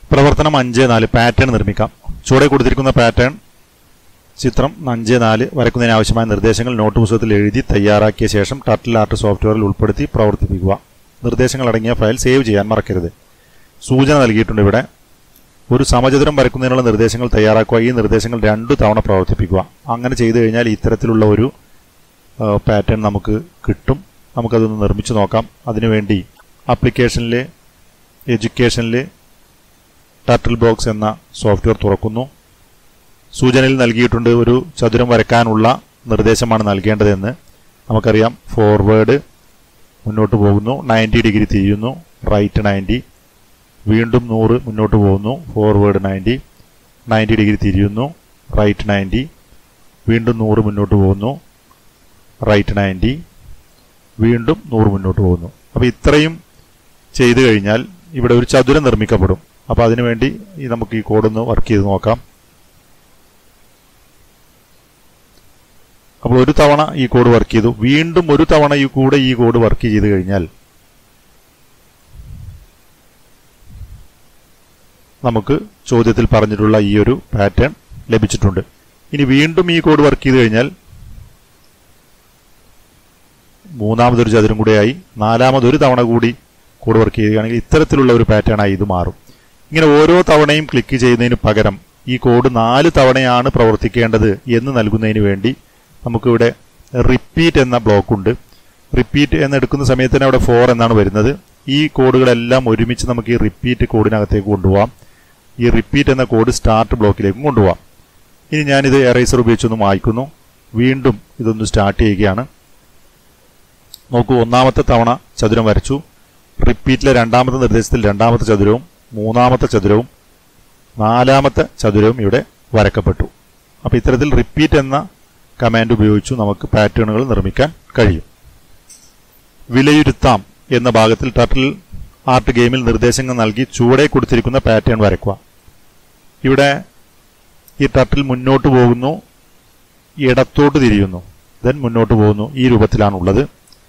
പ്രവർത്തനം അഞ്ച് നാല് പാറ്റേൺ നിർമ്മിക്കാം ചുവടെ കൊടുത്തിരിക്കുന്ന പാറ്റേൺ ചിത്രം അഞ്ച് നാല് വരക്കുന്നതിന് ആവശ്യമായ നിർദ്ദേശങ്ങൾ നോട്ട് പുസ്തകത്തിൽ എഴുതി തയ്യാറാക്കിയ ശേഷം ടർട്ടിൽ ആർട്ട് സോഫ്റ്റ്വെയറിൽ ഉൾപ്പെടുത്തി പ്രവർത്തിപ്പിക്കുക നിർദ്ദേശങ്ങൾ അടങ്ങിയ ഫയൽ സേവ് ചെയ്യാൻ മറക്കരുത് സൂചന നൽകിയിട്ടുണ്ട് ഇവിടെ ഒരു സമചതുരം വരക്കുന്നതിനുള്ള നിർദ്ദേശങ്ങൾ തയ്യാറാക്കുക ഈ നിർദ്ദേശങ്ങൾ രണ്ടു തവണ പ്രവർത്തിപ്പിക്കുക അങ്ങനെ ചെയ്തു കഴിഞ്ഞാൽ ഇത്തരത്തിലുള്ള ഒരു പാറ്റേൺ നമുക്ക് കിട്ടും നമുക്കതൊന്ന് നിർമ്മിച്ചു നോക്കാം അതിനുവേണ്ടി ആപ്ലിക്കേഷനിൽ എഡ്യൂക്കേഷനിൽ ടർട്ടിൽ ബോക്സ് എന്ന സോഫ്റ്റ്വെയർ തുറക്കുന്നു സൂചനയിൽ നൽകിയിട്ടുണ്ട് ഒരു ചതുരം വരയ്ക്കാനുള്ള നിർദ്ദേശമാണ് നൽകേണ്ടതെന്ന് നമുക്കറിയാം ഫോർവേഡ് മുന്നോട്ട് പോകുന്നു നയൻറ്റി ഡിഗ്രി തിരിയുന്നു റൈറ്റ് നയൻറ്റി വീണ്ടും നൂറ് മുന്നോട്ട് പോകുന്നു ഫോർവേഡ് നയൻറ്റി നയൻറ്റി ഡിഗ്രി തിരിയുന്നു റൈറ്റ് നയൻറ്റി വീണ്ടും നൂറ് മുന്നോട്ട് പോകുന്നു റൈറ്റ് നയൻറ്റി വീണ്ടും നൂറ് മുന്നോട്ട് പോകുന്നു അപ്പോൾ ഇത്രയും ചെയ്തു കഴിഞ്ഞാൽ ഇവിടെ ഒരു ചതുരം നിർമ്മിക്കപ്പെടും അപ്പോൾ അതിനുവേണ്ടി ഈ നമുക്ക് ഈ കോഡൊന്ന് വർക്ക് ചെയ്ത് നോക്കാം അപ്പോൾ ഒരു തവണ ഈ കോഡ് വർക്ക് ചെയ്തു വീണ്ടും ഒരു തവണ ഈ കൂടെ ഈ കോഡ് വർക്ക് ചെയ്ത് കഴിഞ്ഞാൽ നമുക്ക് ചോദ്യത്തിൽ പറഞ്ഞിട്ടുള്ള ഈ ഒരു പാറ്റേൺ ലഭിച്ചിട്ടുണ്ട് ഇനി വീണ്ടും ഈ കോഡ് വർക്ക് ചെയ്ത് കഴിഞ്ഞാൽ മൂന്നാമതൊരു ചതുരം കൂടെയായി നാലാമതൊരു തവണ കൂടി കോഡ് വർക്ക് ചെയ്യുകയാണെങ്കിൽ ഇത്തരത്തിലുള്ള ഒരു പാറ്റേൺ ആയി ഇത് മാറും ഇങ്ങനെ ഓരോ തവണയും ക്ലിക്ക് ചെയ്യുന്നതിന് പകരം ഈ കോഡ് നാല് തവണയാണ് പ്രവർത്തിക്കേണ്ടത് എന്ന് നൽകുന്നതിന് വേണ്ടി നമുക്കിവിടെ റിപ്പീറ്റ് എന്ന ബ്ലോക്ക് ഉണ്ട് റിപ്പീറ്റ് എന്നെടുക്കുന്ന സമയത്തിന് അവിടെ ഫോർ എന്നാണ് വരുന്നത് ഈ കോഡുകളെല്ലാം ഒരുമിച്ച് നമുക്ക് ഈ റിപ്പീറ്റ് കോഡിനകത്തേക്ക് കൊണ്ടുപോകാം ഈ റിപ്പീറ്റ് എന്ന കോഡ് സ്റ്റാർട്ട് ബ്ലോക്കിലേക്കും കൊണ്ടുപോകാം ഇനി ഞാനിത് എറൈസർ ഉപയോഗിച്ചൊന്ന് വായിക്കുന്നു വീണ്ടും ഇതൊന്ന് സ്റ്റാർട്ട് ചെയ്യുകയാണ് നോക്കൂ ഒന്നാമത്തെ തവണ ചതുരം വരച്ചു റിപ്പീറ്റിലെ രണ്ടാമത്തെ നിർദ്ദേശത്തിൽ രണ്ടാമത്തെ ചതുരവും മൂന്നാമത്തെ ചതുരവും നാലാമത്തെ ചതുരവും ഇവിടെ വരക്കപ്പെട്ടു അപ്പോൾ ഇത്തരത്തിൽ റിപ്പീറ്റ് എന്ന കമാൻഡ് ഉപയോഗിച്ചു നമുക്ക് പാറ്റേണുകൾ നിർമ്മിക്കാൻ കഴിയും വിലയിരുത്താം എന്ന ഭാഗത്തിൽ ടർട്ടിൽ ആർട്ട് ഗെയിമിൽ നിർദ്ദേശങ്ങൾ നൽകി ചുവടെ കൊടുത്തിരിക്കുന്ന പാറ്റേൺ വരയ്ക്കുക ഇവിടെ ഈ ടർട്ടിൽ മുന്നോട്ട് പോകുന്നു ഇടത്തോട്ട് തിരിയുന്നു ദെൻ മുന്നോട്ട് പോകുന്നു ഈ രൂപത്തിലാണുള്ളത്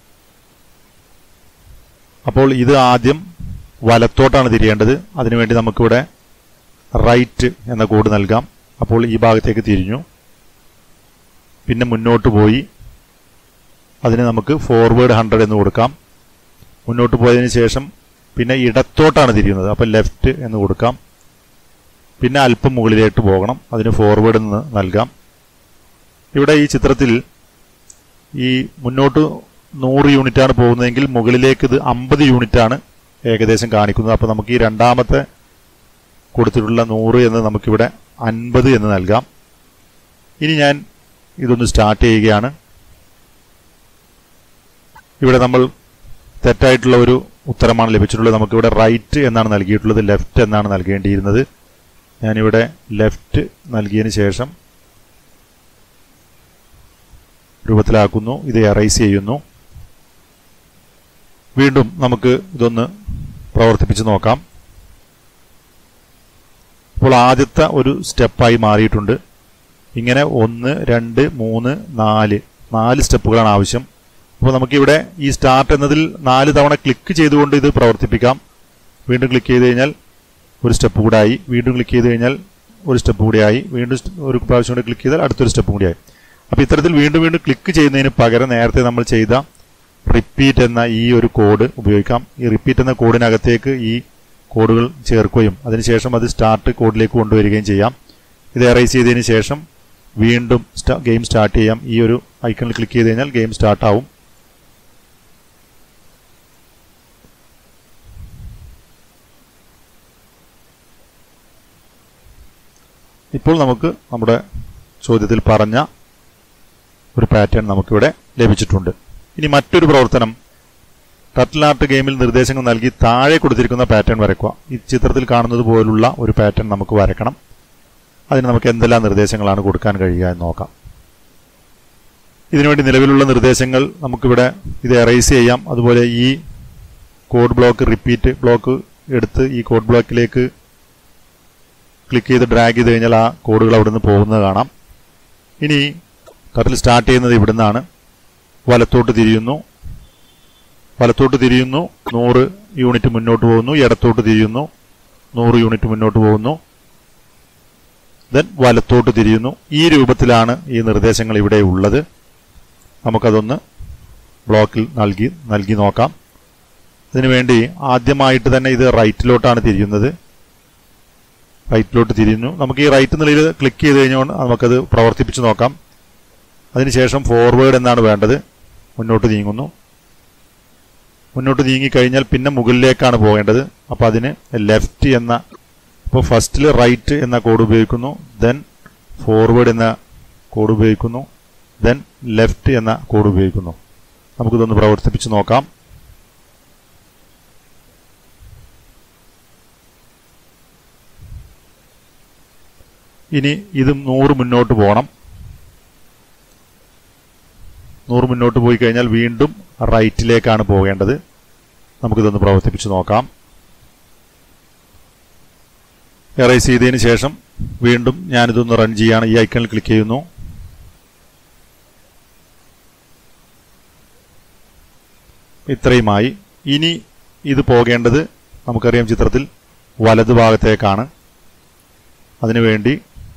അപ്പോൾ ഇത് ആദ്യം വലത്തോട്ടാണ് തിരിയേണ്ടത് അതിനുവേണ്ടി നമുക്കിവിടെ റൈറ്റ് എന്ന കോഡ് നൽകാം അപ്പോൾ ഈ ഭാഗത്തേക്ക് തിരിഞ്ഞു പിന്നെ മുന്നോട്ട് പോയി അതിന് നമുക്ക് ഫോർവേഡ് ഹൺഡ്രഡ് എന്ന് കൊടുക്കാം മുന്നോട്ട് പോയതിന് ശേഷം പിന്നെ ഇടത്തോട്ടാണ് തിരിയുന്നത് അപ്പോൾ ലെഫ്റ്റ് എന്ന് കൊടുക്കാം പിന്നെ അല്പം മുകളിലേക്ക് പോകണം അതിന് ഫോർവേഡ് എന്ന് നൽകാം ഇവിടെ ഈ ചിത്രത്തിൽ ഈ മുന്നോട്ട് നൂറ് യൂണിറ്റാണ് പോകുന്നതെങ്കിൽ മുകളിലേക്ക് ഇത് അമ്പത് യൂണിറ്റാണ് ഏകദേശം കാണിക്കുന്നത് അപ്പോൾ നമുക്ക് ഈ രണ്ടാമത്തെ കൊടുത്തിട്ടുള്ള നൂറ് എന്ന് നമുക്കിവിടെ അൻപത് എന്ന് നൽകാം ഇനി ഞാൻ ഇതൊന്ന് സ്റ്റാർട്ട് ചെയ്യുകയാണ് ഇവിടെ നമ്മൾ തെറ്റായിട്ടുള്ള ഒരു ഉത്തരമാണ് ലഭിച്ചിട്ടുള്ളത് നമുക്കിവിടെ റൈറ്റ് എന്നാണ് നൽകിയിട്ടുള്ളത് ലെഫ്റ്റ് എന്നാണ് നൽകേണ്ടിയിരുന്നത് ഞാനിവിടെ ലെഫ്റ്റ് നൽകിയതിന് ശേഷം രൂപത്തിലാക്കുന്നു ഇത് എറൈസ് ചെയ്യുന്നു വീണ്ടും നമുക്ക് ഇതൊന്ന് പ്രവർത്തിപ്പിച്ച് നോക്കാം ഇപ്പോൾ ആദ്യത്തെ ഒരു സ്റ്റെപ്പായി മാറിയിട്ടുണ്ട് ഇങ്ങനെ ഒന്ന് രണ്ട് മൂന്ന് നാല് നാല് സ്റ്റെപ്പുകളാണ് ആവശ്യം അപ്പോൾ നമുക്കിവിടെ ഈ സ്റ്റാർട്ട് എന്നതിൽ നാല് തവണ ക്ലിക്ക് ചെയ്തുകൊണ്ട് ഇത് പ്രവർത്തിപ്പിക്കാം വീണ്ടും ക്ലിക്ക് ചെയ്ത് കഴിഞ്ഞാൽ ഒരു സ്റ്റെപ്പ് കൂടെ ആയി വീണ്ടും ക്ലിക്ക് ചെയ്ത് കഴിഞ്ഞാൽ ഒരു സ്റ്റെപ്പ് കൂടി ആയി വീണ്ടും ഒരു പ്രാവശ്യം കൂടി ക്ലിക്ക് ചെയ്താൽ അടുത്തൊരു സ്റ്റെപ്പ് കൂടി ആയി അപ്പോൾ ഇത്തരത്തിൽ വീണ്ടും വീണ്ടും ക്ലിക്ക് ചെയ്യുന്നതിന് പകരം നേരത്തെ നമ്മൾ ചെയ്ത റിപ്പീറ്റ് എന്ന ഈ ഒരു കോഡ് ഉപയോഗിക്കാം ഈ റിപ്പീറ്റ് എന്ന കോഡിനകത്തേക്ക് ഈ കോഡുകൾ ചേർക്കുകയും അതിനുശേഷം അത് സ്റ്റാർട്ട് കോഡിലേക്ക് കൊണ്ടുവരികയും ചെയ്യാം ഇത് എറൈസ് ചെയ്തതിന് ശേഷം വീണ്ടും ഗെയിം സ്റ്റാർട്ട് ചെയ്യാം ഈ ഒരു ഐക്കണിൽ ക്ലിക്ക് ചെയ്ത് കഴിഞ്ഞാൽ ഗെയിം സ്റ്റാർട്ട് ആവും ഇപ്പോൾ നമുക്ക് നമ്മുടെ ചോദ്യത്തിൽ പറഞ്ഞ ഒരു പാറ്റേൺ നമുക്കിവിടെ ലഭിച്ചിട്ടുണ്ട് ഇനി മറ്റൊരു പ്രവർത്തനം ടർട്ടിൽ ആർട്ട് ഗെയിമിൽ നിർദ്ദേശങ്ങൾ നൽകി താഴെ കൊടുത്തിരിക്കുന്ന പാറ്റേൺ വരയ്ക്കുക ഈ ചിത്രത്തിൽ കാണുന്നത് പോലുള്ള ഒരു പാറ്റേൺ നമുക്ക് വരക്കണം അതിന് നമുക്ക് എന്തെല്ലാം നിർദ്ദേശങ്ങളാണ് കൊടുക്കാൻ കഴിയുക എന്ന് നോക്കാം ഇതിനുവേണ്ടി നിലവിലുള്ള നിർദ്ദേശങ്ങൾ നമുക്കിവിടെ ഇത് എറൈസ് ചെയ്യാം അതുപോലെ ഈ കോഡ് ബ്ലോക്ക് റിപ്പീറ്റ് ബ്ലോക്ക് എടുത്ത് ഈ കോഡ് ബ്ലോക്കിലേക്ക് ക്ലിക്ക് ചെയ്ത് ഡ്രാഗ് ചെയ്ത് കഴിഞ്ഞാൽ ആ കോഡുകൾ അവിടെ നിന്ന് പോകുന്നത് കാണാം ഇനി ടർട്ടിൽ സ്റ്റാർട്ട് ചെയ്യുന്നത് ഇവിടുന്നാണ് വലത്തോട്ട് തിരിയുന്നു വലത്തോട്ട് തിരിയുന്നു നൂറ് യൂണിറ്റ് മുന്നോട്ട് പോകുന്നു ഇടത്തോട്ട് തിരിയുന്നു നൂറ് യൂണിറ്റ് മുന്നോട്ട് പോകുന്നു ദെൻ വലത്തോട്ട് തിരിയുന്നു ഈ രൂപത്തിലാണ് ഈ നിർദ്ദേശങ്ങൾ ഇവിടെ ഉള്ളത് നമുക്കതൊന്ന് ബ്ലോക്കിൽ നൽകി നൽകി നോക്കാം ഇതിനുവേണ്ടി ആദ്യമായിട്ട് തന്നെ ഇത് റൈറ്റിലോട്ടാണ് തിരിയുന്നത് റൈറ്റിലോട്ട് തിരിയുന്നു നമുക്ക് ഈ റൈറ്റ് നിലയിൽ ക്ലിക്ക് ചെയ്ത് കഴിഞ്ഞാൽ നമുക്കത് പ്രവർത്തിപ്പിച്ച് നോക്കാം അതിനുശേഷം ഫോർവേഡ് എന്നാണ് വേണ്ടത് മുന്നോട്ട് നീങ്ങുന്നു മുന്നോട്ട് നീങ്ങിക്കഴിഞ്ഞാൽ പിന്നെ മുകളിലേക്കാണ് പോകേണ്ടത് അപ്പോൾ അതിന് ലെഫ്റ്റ് എന്ന ഇപ്പോൾ ഫസ്റ്റിൽ റൈറ്റ് എന്ന കോഡ് ഉപയോഗിക്കുന്നു ദെൻ ഫോർവേഡ് എന്ന കോഡ് ഉപയോഗിക്കുന്നു ദെൻ ലെഫ്റ്റ് എന്ന കോഡ് ഉപയോഗിക്കുന്നു നമുക്കിതൊന്ന് പ്രവർത്തിപ്പിച്ച് നോക്കാം ഇനി ഇത് നൂറ് മുന്നോട്ട് പോകണം നൂറ് മുന്നോട്ട് പോയി കഴിഞ്ഞാൽ വീണ്ടും റൈറ്റിലേക്കാണ് പോകേണ്ടത് നമുക്കിതൊന്ന് പ്രവർത്തിപ്പിച്ച് നോക്കാം എറൈസ് ചെയ്തതിന് ശേഷം വീണ്ടും ഞാനിതൊന്ന് റൺ ചെയ്യാണ് ഈ ഐക്കണിൽ ക്ലിക്ക് ചെയ്യുന്നു ഇത്രയുമായി ഇനി ഇത് പോകേണ്ടത് നമുക്കറിയാം ചിത്രത്തിൽ വലതുഭാഗത്തേക്കാണ് അതിനുവേണ്ടി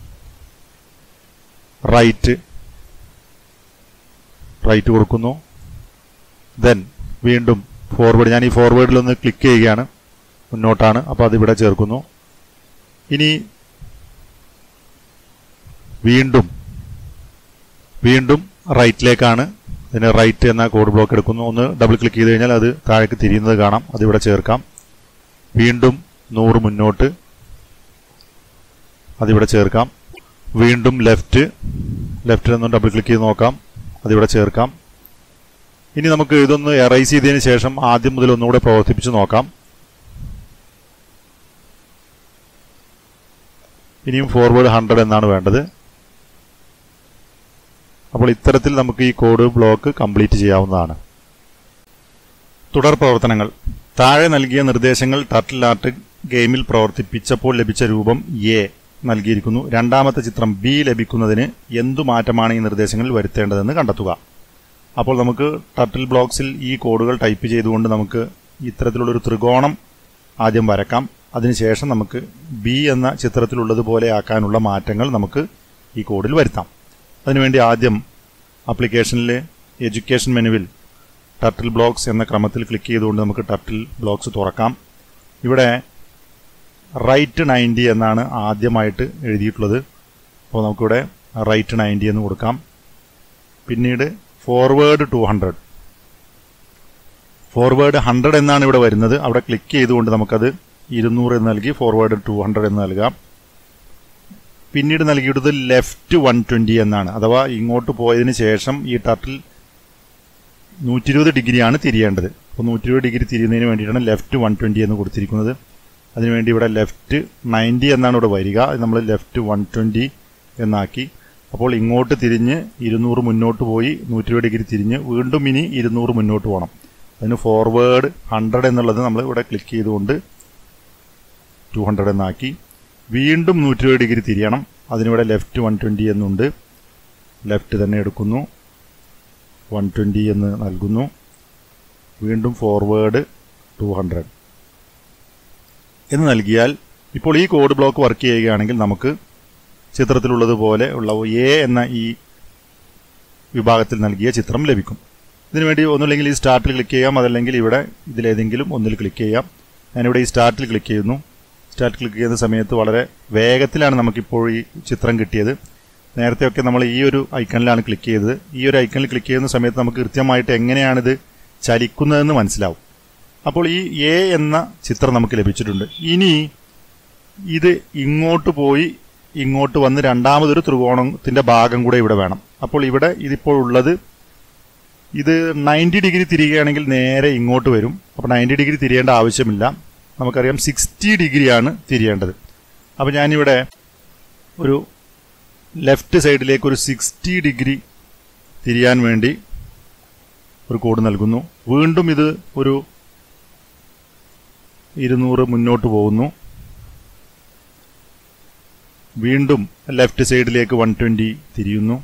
റൈറ്റ് റൈറ്റ് കൊടുക്കുന്നു ദെൻ വീണ്ടും ഫോർവേഡ് ഞാൻ ഈ ഫോർവേഡിലൊന്ന് ക്ലിക്ക് ചെയ്യുകയാണ് മുന്നോട്ടാണ് അപ്പോൾ അതിവിടെ ചേർക്കുന്നു ഇനി വീണ്ടും വീണ്ടും റൈറ്റിലേക്കാണ് ഇതിന് റൈറ്റ് എന്ന കോഡ് ബ്ലോക്ക് എടുക്കുന്നു ഒന്ന് ഡബിൾ ക്ലിക്ക് ചെയ്ത് കഴിഞ്ഞാൽ അത് താഴേക്ക് തിരിയുന്നത് കാണാം അതിവിടെ ചേർക്കാം വീണ്ടും നൂറ് മുന്നോട്ട് അതിവിടെ ചേർക്കാം വീണ്ടും ലെഫ്റ്റ് ലെഫ്റ്റിൽ നിന്നും ഡബിൾ ക്ലിക്ക് ചെയ്ത് നോക്കാം അതിവിടെ ചേർക്കാം ഇനി നമുക്ക് ഇതൊന്ന് എറൈസ് ചെയ്തതിന് ശേഷം ആദ്യം മുതൽ ഒന്നുകൂടെ പ്രവർത്തിപ്പിച്ച് നോക്കാം ഇനിയും ഫോർവേഡ് ഹൺഡ്രഡ് എന്നാണ് വേണ്ടത് അപ്പോൾ ഇത്തരത്തിൽ നമുക്ക് ഈ കോഡ് ബ്ലോക്ക് കംപ്ലീറ്റ് ചെയ്യാവുന്നതാണ് തുടർ പ്രവർത്തനങ്ങൾ താഴെ നൽകിയ നിർദ്ദേശങ്ങൾ ടർട്ടിൽ ആർട്ട് ഗെയിമിൽ പ്രവർത്തിപ്പിച്ചപ്പോൾ ലഭിച്ച രൂപം എ നൽകിയിരിക്കുന്നു രണ്ടാമത്തെ ചിത്രം ബി ലഭിക്കുന്നതിന് എന്തു മാറ്റമാണ് ഈ നിർദ്ദേശങ്ങളിൽ വരുത്തേണ്ടതെന്ന് കണ്ടെത്തുക അപ്പോൾ നമുക്ക് ടർട്ടിൽ ബ്ലോക്സിൽ ഈ കോഡുകൾ ടൈപ്പ് ചെയ്തുകൊണ്ട് നമുക്ക് ഇത്തരത്തിലുള്ളൊരു ത്രികോണം ആദ്യം വരക്കാം അതിനുശേഷം നമുക്ക് ബി എന്ന ചിത്രത്തിലുള്ളതുപോലെ ആക്കാനുള്ള മാറ്റങ്ങൾ നമുക്ക് ഈ കോഡിൽ വരുത്താം അതിനുവേണ്ടി ആദ്യം ആപ്ലിക്കേഷനിൽ എഡ്യൂക്കേഷൻ മെനുവിൽ ടർട്ടിൽ ബ്ലോക്സ് എന്ന ക്രമത്തിൽ ക്ലിക്ക് ചെയ്തുകൊണ്ട് നമുക്ക് ടർട്ടിൽ ബ്ലോക്സ് തുറക്കാം ഇവിടെ റൈറ്റ് നയൻറ്റി എന്നാണ് ആദ്യമായിട്ട് എഴുതിയിട്ടുള്ളത് അപ്പോൾ നമുക്കിവിടെ റൈറ്റ് നയൻറ്റി എന്ന് കൊടുക്കാം പിന്നീട് forward two hundred forward hundred എന്നാണ് ഇവിടെ വരുന്നത് അവിടെ ക്ലിക്ക് ചെയ്തുകൊണ്ട് നമുക്കത് ഇരുന്നൂറ് എന്ന് നൽകി ഫോർവേഡ് ടു ഹൺഡ്രഡ് എന്ന് നൽകാം പിന്നീട് നൽകിയിട്ടുള്ളത് ലെഫ്റ്റ് വൺ ട്വൻറ്റി എന്നാണ് അഥവാ ഇങ്ങോട്ട് പോയതിന് ശേഷം ഈ ടർട്ടിൽ നൂറ്റി ഇരുപത് ഡിഗ്രിയാണ് തിരിയേണ്ടത് അപ്പോൾ നൂറ്റി ഇരുപത് ഡിഗ്രി തിരിയുന്നതിന് വേണ്ടിയിട്ടാണ് ലെഫ്റ്റ് വൺ ട്വൻറ്റി എന്ന് കൊടുത്തിരിക്കുന്നത് അതിനുവേണ്ടി ഇവിടെ ലെഫ്റ്റ് നയൻറ്റി എന്നാണ് ഇവിടെ വരിക അത് നമ്മൾ ലെഫ്റ്റ് വൺ ട്വൻറ്റി എന്നാക്കി അപ്പോൾ ഇങ്ങോട്ട് തിരിഞ്ഞ് ഇരുന്നൂറ് മുന്നോട്ട് പോയി നൂറ്റി ഇരുപത് ഡിഗ്രി തിരിഞ്ഞ് വീണ്ടും ഇനി ഇരുന്നൂറ് മുന്നോട്ട് പോകണം അതിന് ഫോർവേഡ് ഹൺഡ്രഡ് എന്നുള്ളത് നമ്മൾ ഇവിടെ ക്ലിക്ക് ചെയ്തുകൊണ്ട് ടു ഹൺഡ്രഡ് എന്നാക്കി വീണ്ടും നൂറ്റി ഇരുപത് ഡിഗ്രി തിരിയണം അതിനിവിടെ ലെഫ്റ്റ് വൺ ട്വൻറ്റി എന്നുണ്ട് ലെഫ്റ്റ് തന്നെ എടുക്കുന്നു വൺ ട്വൻറ്റി എന്ന് നൽകുന്നു വീണ്ടും ഫോർവേഡ് ടു ഹൺഡ്രഡ് എന്ന് നൽകിയാൽ ഇപ്പോൾ ഈ കോഡ് ബ്ലോക്ക് വർക്ക് ചെയ്യുകയാണെങ്കിൽ നമുക്ക് ചിത്രത്തിലുള്ളതുപോലെ ഉള്ള എ എന്ന ഈ വിഭാഗത്തിൽ നൽകിയ ചിത്രം ലഭിക്കും ഇതിനുവേണ്ടി ഒന്നുമില്ലെങ്കിൽ ഈ സ്റ്റാർട്ടിൽ ക്ലിക്ക് ചെയ്യാം അതല്ലെങ്കിൽ ഇവിടെ ഇതിലേതെങ്കിലും ഒന്നിൽ ക്ലിക്ക് ചെയ്യാം ഞാനിവിടെ ഈ സ്റ്റാർട്ടിൽ ക്ലിക്ക് ചെയ്യുന്നു സ്റ്റാർട്ട് ക്ലിക്ക് ചെയ്യുന്ന സമയത്ത് വളരെ വേഗത്തിലാണ് നമുക്കിപ്പോൾ ഈ ചിത്രം കിട്ടിയത് നേരത്തെയൊക്കെ നമ്മൾ ഈ ഒരു ഐക്കണിലാണ് ക്ലിക്ക് ചെയ്തത് ഈ ഒരു ഐക്കണിൽ ക്ലിക്ക് ചെയ്യുന്ന സമയത്ത് നമുക്ക് കൃത്യമായിട്ട് എങ്ങനെയാണിത് ചലിക്കുന്നതെന്ന് മനസ്സിലാവും അപ്പോൾ ഈ എ എന്ന ചിത്രം നമുക്ക് ലഭിച്ചിട്ടുണ്ട് ഇനി ഇത് ഇങ്ങോട്ട് പോയി ഇങ്ങോട്ട് വന്ന് രണ്ടാമതൊരു ത്രികോണത്തിന്റെ ഭാഗം കൂടെ ഇവിടെ വേണം അപ്പോൾ ഇവിടെ ഇതിപ്പോൾ ഉള്ളത് ഇത് നയൻറ്റി ഡിഗ്രി തിരിയുകയാണെങ്കിൽ നേരെ ഇങ്ങോട്ട് വരും അപ്പോൾ നയൻറ്റി ഡിഗ്രി തിരിയേണ്ട ആവശ്യമില്ല നമുക്കറിയാം സിക്സ്റ്റി ഡിഗ്രിയാണ് തിരിയേണ്ടത് അപ്പോൾ ഞാനിവിടെ ഒരു ലെഫ്റ്റ് സൈഡിലേക്ക് ഒരു സിക്സ്റ്റി ഡിഗ്രി തിരിയാൻ വേണ്ടി ഒരു കോഡ് നൽകുന്നു വീണ്ടും ഇത് ഒരു ഇരുന്നൂറ് മുന്നോട്ട് പോകുന്നു വീണ്ടും ലെഫ്റ്റ് സൈഡിലേക്ക് വൺ ട്വൻറ്റി തിരിയുന്നു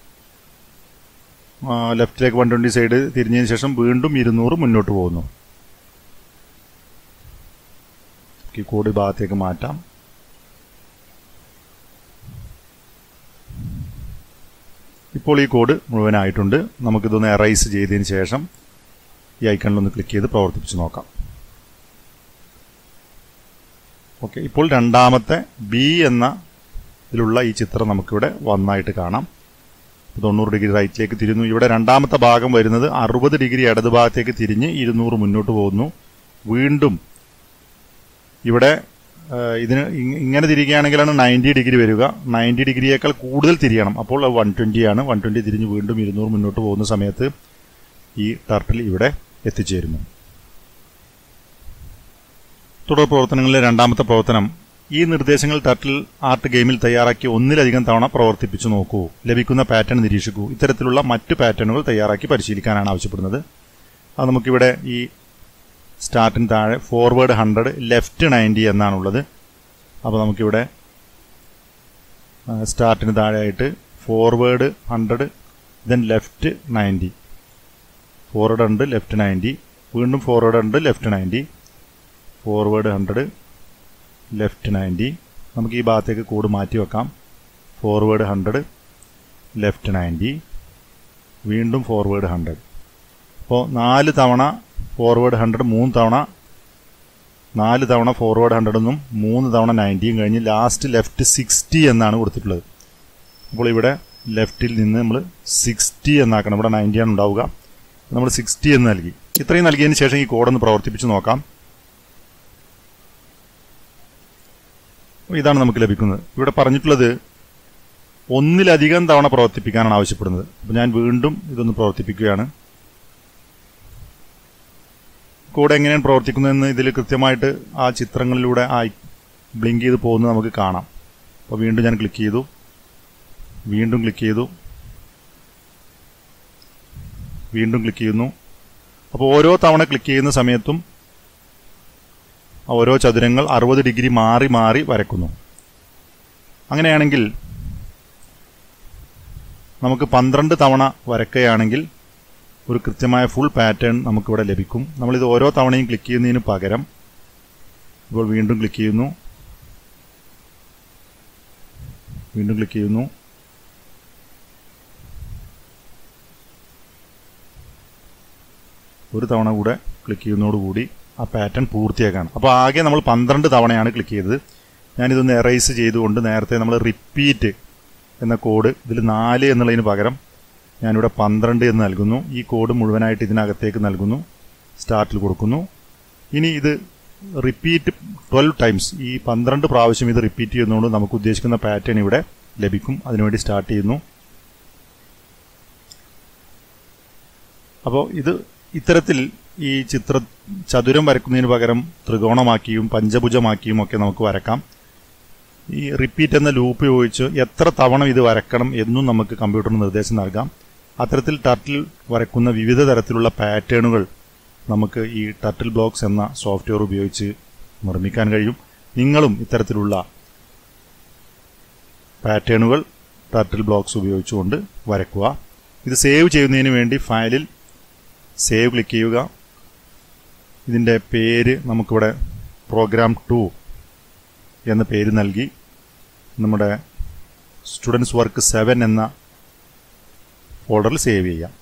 ലെഫ്റ്റിലേക്ക് വൺ ട്വൻറ്റി സൈഡ് തിരിഞ്ഞതിന് ശേഷം വീണ്ടും ഇരുന്നൂറ് മുന്നോട്ട് പോകുന്നു ഈ കോഡ് ഭാഗത്തേക്ക് മാറ്റാം ഇപ്പോൾ ഈ കോഡ് മുഴുവനായിട്ടുണ്ട് നമുക്കിതൊന്ന് എറൈസ് ചെയ്തതിന് ശേഷം ഈ ഐക്കണിലൊന്ന് ക്ലിക്ക് ചെയ്ത് പ്രവർത്തിപ്പിച്ച് നോക്കാം ഓക്കെ ഇപ്പോൾ രണ്ടാമത്തെ ബി എന്ന ഇതിലുള്ള ഈ ചിത്രം നമുക്കിവിടെ വന്നായിട്ട് കാണാം തൊണ്ണൂറ് ഡിഗ്രി റൈറ്റിലേക്ക് തിരിഞ്ഞു ഇവിടെ രണ്ടാമത്തെ ഭാഗം വരുന്നത് അറുപത് ഡിഗ്രി ഇടത് ഭാഗത്തേക്ക് തിരിഞ്ഞ് ഇരുന്നൂറ് മുന്നോട്ട് പോകുന്നു വീണ്ടും ഇവിടെ ആ, ഇതിന് ഇ- ഇങ്ങനെ തിരികുകയാണെങ്കിലാണ് നയൻറ്റി ഡിഗ്രി വരിക നയൻറ്റി ഡിഗ്രിയേക്കാൾ കൂടുതൽ തിരിയണം അപ്പോൾ വൺ ട്വൻറ്റി ആണ് വൺ ട്വൻറ്റി തിരിഞ്ഞ് വീണ്ടും ഇരുന്നൂറ് മുന്നോട്ട് പോകുന്ന സമയത്ത് ഈ ടർട്ടിൽ ഇവിടെ എത്തിച്ചേരുന്നു തുടർ പ്രവർത്തനങ്ങളിലെ രണ്ടാമത്തെ പ്രവർത്തനം ഈ നിർദ്ദേശങ്ങൾ ടർട്ടിൽ ആർട്ട് ഗെയിമിൽ തയ്യാറാക്കി ഒന്നിലധികം തവണ പ്രവർത്തിപ്പിച്ചു നോക്കൂ ലഭിക്കുന്ന പാറ്റേൺ നിരീക്ഷിക്കൂ ഇത്തരത്തിലുള്ള മറ്റു പാറ്റേണുകൾ തയ്യാറാക്കി പരിശീലിക്കാനാണ് ആവശ്യപ്പെടുന്നത് അത് നമുക്കിവിടെ ഈ സ്റ്റാർട്ടിന് താഴെ ഫോർവേഡ് ഹൺഡ്രഡ് ലെഫ്റ്റ് നയൻറ്റി എന്നാണുള്ളത് അപ്പോൾ നമുക്കിവിടെ ആ, സ്റ്റാർട്ടിന് താഴെയായിട്ട് forward hundred then left ninety forward ഉണ്ട് ലെഫ്റ്റ് നയൻറ്റി വീണ്ടും ഫോർവേഡ് ഉണ്ട് left ninety forward hundred left ninety നമുക്ക് ഈ ഭാഗത്തേക്ക് കോഡ് മാറ്റി വെക്കാം ഫോർവേഡ് ഹൺഡ്രഡ് ലെഫ്റ്റ് നയൻറ്റി വീണ്ടും ഫോർവേഡ് ഹൺഡ്രഡ് അപ്പോൾ നാല് തവണ ഫോർവേഡ് ഹൺഡ്രഡ് മൂന്ന് തവണ നാല് തവണ ഫോർവേഡ് ഹൺഡ്രഡ് എന്നും മൂന്ന് തവണ നയൻറ്റിയും കഴിഞ്ഞ് ലാസ്റ്റ് ലെഫ്റ്റ് സിക്സ്റ്റി എന്നാണ് കൊടുത്തിട്ടുള്ളത് അപ്പോൾ ഇവിടെ ലെഫ്റ്റിൽ നിന്ന് നമ്മൾ സിക്സ്റ്റി എന്നാക്കണം ഇവിടെ നയൻറ്റിയാണ് ഉണ്ടാവുക നമ്മൾ സിക്സ്റ്റി എന്ന് നൽകി ഇത്രയും നൽകിയതിന് ശേഷം ഈ കോഡൊന്ന് പ്രവർത്തിപ്പിച്ച് നോക്കാം ഇതാണ് നമുക്ക് ലഭിക്കുന്നത് ഇവിടെ പറഞ്ഞിട്ടുള്ളത് ഒന്നിലധികം തവണ പ്രവർത്തിപ്പിക്കാനാണ് ആവശ്യപ്പെടുന്നത് അപ്പോൾ ഞാൻ വീണ്ടും ഇതൊന്ന് പ്രവർത്തിപ്പിക്കുകയാണ് കോഡ് എങ്ങനെയാണ് പ്രവർത്തിക്കുന്നതെന്ന് ഇതിൽ കൃത്യമായിട്ട് ആ ചിത്രങ്ങളിലൂടെ ആ ബ്ലിങ്ക് ചെയ്ത് പോകുന്നത് നമുക്ക് കാണാം അപ്പോൾ വീണ്ടും ഞാൻ ക്ലിക്ക് ചെയ്തു വീണ്ടും ക്ലിക്ക് ചെയ്തു വീണ്ടും ക്ലിക്ക് ചെയ്യുന്നു അപ്പോൾ ഓരോ തവണ ക്ലിക്ക് ചെയ്യുന്ന സമയത്തും ഓരോ ചതുരങ്ങൾ അറുപത് ഡിഗ്രി മാറി മാറി വരക്കുന്നു അങ്ങനെയാണെങ്കിൽ നമുക്ക് പന്ത്രണ്ട് തവണ വരക്കുകയാണെങ്കിൽ ഒരു കൃത്യമായ ഫുൾ പാറ്റേൺ നമുക്കിവിടെ ലഭിക്കും നമ്മളിത് ഓരോ തവണയും ക്ലിക്ക് ചെയ്യുന്നതിന് പകരം ഇപ്പോൾ വീണ്ടും ക്ലിക്ക് ചെയ്യുന്നു വീണ്ടും ക്ലിക്ക് ചെയ്യുന്നു ഒരു തവണ കൂടെ ക്ലിക്ക് ചെയ്യുന്നതോടുകൂടി ആ പാറ്റേൺ പൂർത്തിയാക്കാണ് അപ്പോൾ ആകെ നമ്മൾ പന്ത്രണ്ട് തവണയാണ് ക്ലിക്ക് ചെയ്തത് ഞാനിതൊന്ന് എറൈസ് ചെയ്തുകൊണ്ട് നേരത്തെ നമ്മൾ റിപ്പീറ്റ് എന്ന കോഡ് ഇതിൽ നാല് എന്നുള്ളതിന് പകരം ഞാനിവിടെ പന്ത്രണ്ട് എന്ന് നൽകുന്നു ഈ കോഡ് മുഴുവനായിട്ട് ഇതിനകത്തേക്ക് നൽകുന്നു സ്റ്റാർട്ടിൽ കൊടുക്കുന്നു ഇനി ഇത് റിപ്പീറ്റ് ട്വൽവ് ടൈംസ് ഈ പന്ത്രണ്ട് പ്രാവശ്യം ഇത് റിപ്പീറ്റ് ചെയ്യുന്നതുകൊണ്ട് നമുക്ക് ഉദ്ദേശിക്കുന്ന പാറ്റേൺ ഇവിടെ ലഭിക്കും അതിനുവേണ്ടി സ്റ്റാർട്ട് ചെയ്യുന്നു അപ്പോൾ ഇത് ഇത്തരത്തിൽ ഈ ചിത്ര ചതുരം വരക്കുന്നതിന് പകരം ത്രികോണമാക്കിയും പഞ്ചഭുജമാക്കിയും ഒക്കെ നമുക്ക് വരക്കാം ഈ റിപ്പീറ്റ് എന്ന ലൂപ്പ് ഉപയോഗിച്ച് എത്ര തവണ ഇത് വരക്കണം എന്നും നമുക്ക് കമ്പ്യൂട്ടറിന് നിർദ്ദേശം നൽകാം അത്തരത്തിൽ ടർട്ടിൽ വരക്കുന്ന വിവിധ തരത്തിലുള്ള പാറ്റേണുകൾ നമുക്ക് ഈ ടർട്ടിൽ ബ്ലോക്സ് എന്ന സോഫ്റ്റ്വെയർ ഉപയോഗിച്ച് നിർമ്മിക്കാൻ കഴിയും നിങ്ങളും ഇത്തരത്തിലുള്ള പാറ്റേണുകൾ ടർട്ടിൽ ബ്ലോക്സ് ഉപയോഗിച്ചുകൊണ്ട് വരക്കുക ഇത് സേവ് ചെയ്യുന്നതിന് വേണ്ടി ഫയലിൽ സേവ് ക്ലിക്ക് ചെയ്യുക ഇതിൻ്റെ പേര് നമുക്കിവിടെ പ്രോഗ്രാം ടു എന്ന പേര് നൽകി നമ്മുടെ സ്റ്റുഡൻസ് വർക്ക് സെവൻ എന്ന ഫോൾഡറിൽ സേവ് ചെയ്യാം